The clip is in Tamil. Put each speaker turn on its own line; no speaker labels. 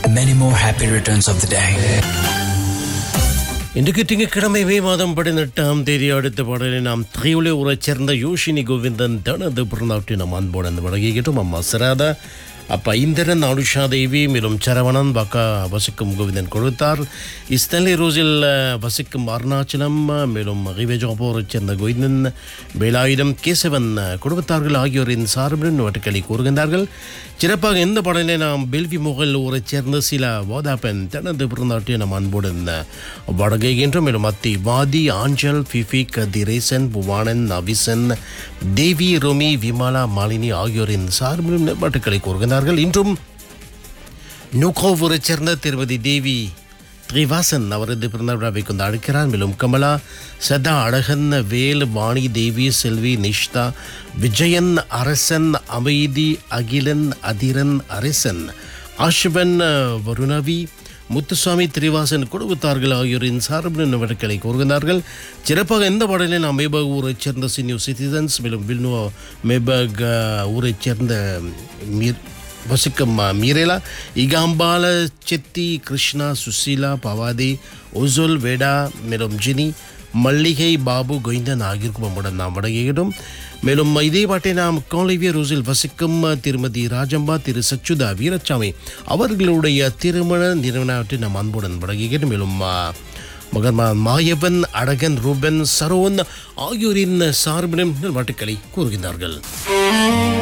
many more happy returns of the day.
இன்றைக்கு திங்கட்கிழமை மே மாதம் பதினெட்டாம் தேதி அடுத்த பாடலை நாம் திரையுளே உரைச் சேர்ந்த யோஷினி கோவிந்தன் தனது பிறந்தாட்டி நம் அன்போடு வழங்கிக்கிட்டோம் அம்மா சிராதா அப்பா இந்திரன் அனுஷா தேவி மேலும் சரவணன் பக்கா வசிக்கும் கோவிந்தன் கொடுத்தார் இஸ்தலி ரோஸில் அஹ், வசிக்கும் அருணாச்சலம் அஹ், மேலும் ரிவேஜோபோரைச் சேர்ந்த கோவிந்தன் வேலாயுதம் கேசவன் அஹ், குடும்பத்தார்கள் ஆகியோரின் சார்பில் வட்டுக்களை கூறுகின்றார்கள் சிறப்பாக இந்த பாடலை நாம் பெல்வி முகல் ஊரைச் சேர்ந்த சில வாதாபெண் தனது பிறந்தாட்டி நம் அன்புடன் வடகைகின்றோம் மேலும் அத்தி வாதி ஆஞ்சல் ஃபிஃபிக் திரேசன் புவானன் நவிசன் தேவி ரோமி விமலா மாலினி ஆகியோரின் சார்பிலும் பாட்டுக்களை கூறுகின்றார்கள் இன்றும் நூகோவூரைச் சேர்ந்த திருமதி தேவி திரிவாசன் அவரது பிறந்த விழாவை கொண்டு அழைக்கிறார் மேலும் கமலா சதா அழகன் வேல் வாணி தேவி செல்வி நிஷ்தா விஜயன் அரசன் அமைதி அகிலன் அதிரன் அரசன் ஆஷுவன் வருணவி முத்துசாமி திரிவாசன் குடும்பத்தார்கள் ஆகியோரின் சார்பில் நடவடிக்கைகளை கூறுகின்றார்கள் சிறப்பாக இந்த பாடலில் நாம் மேபக் ஊரைச் சேர்ந்த சீனியர் சிட்டிசன்ஸ் மேலும் வில்னுவா மேபக் அஹ், ஊரைச் சேர்ந்த மீர் வசிக்கும் அஹ், மீரேலா இகாம்பால செத்தி கிருஷ்ணா சுசீலா பவாதி ஒசுல் வேடா மேலும் ஜினி மல்லிகை பாபு கோவிந்தன் ஆகியோருக்கும் நம்முடன் நாம் வழங்குகிறோம் மேலும் இதே பாட்டை நாம் காலிவிய ரோஸில் வசிக்கும் அஹ், திருமதி ராஜம்பா திரு சச்சுதா வீரசாமி அவர்களுடைய திருமண நிறுவனத்தை நாம் அன்புடன் வழங்குகிறோம் மேலும் அஹ், மகன்மா மாயவன் அழகன் ரூபன் சரோன் ஆகியோரின் சார்பிலும் வாழ்த்துக்களை கூறுகின்றார்கள்